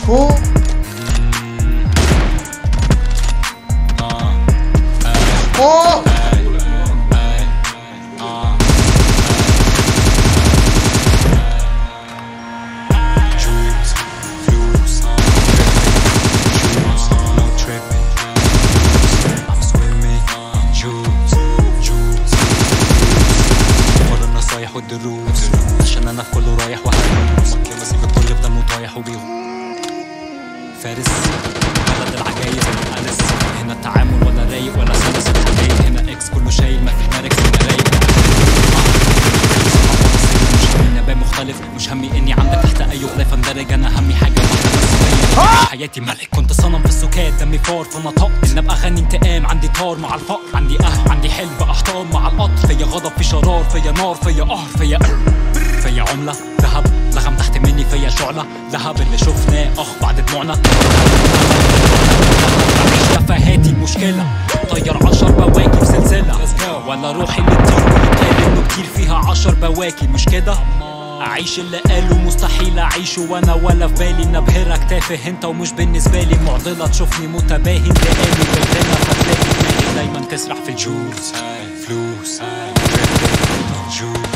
فوق فوق Jewels, flues, jewels, no tripping. I'm swimming in jewels, jewels. ورا النصايح والدروس عشان انا في كله رايح وهدوس بسيب الكل بدمه طايح وبيغوص فارس بلد العجايب أليس هنا التعامل ولا رايق ولا سلس الحبايب هنا اكس كله شايل ما في ماركس هنا رايق مش همي نبات مختلف مش همي اني عندك تحت اي غلاف اندرج انا همي حاجه واحده بس هي حياتي ملك كنت صنم في السكات دمي فار فانا طاق ان ابقى غني انتقام عندي طار مع الفقر عندي اهل عندي حلم احترام مع القطر فيا غضب في شرار فيا نار فيا قهر فيا قهر فيا عمله ذهب لغم تحت مني فيا شعله ذهب اللي شفناه اخ بعد دموعنا مش تفاهاتي المشكلة طير عشر بواكي في سلسلة ولا روحي اللي تطير ويتقال انه كتير فيها عشر بواكي مش كده أعيش اللي قالوا مستحيل أعيشه وأنا ولا في بالي إن أبهرك تافه أنت ومش بالنسبة لي معضلة تشوفني متباهي انتقامي بالغنى فتلاقي دماغي دايما تسرح في الجولز فلوس جولز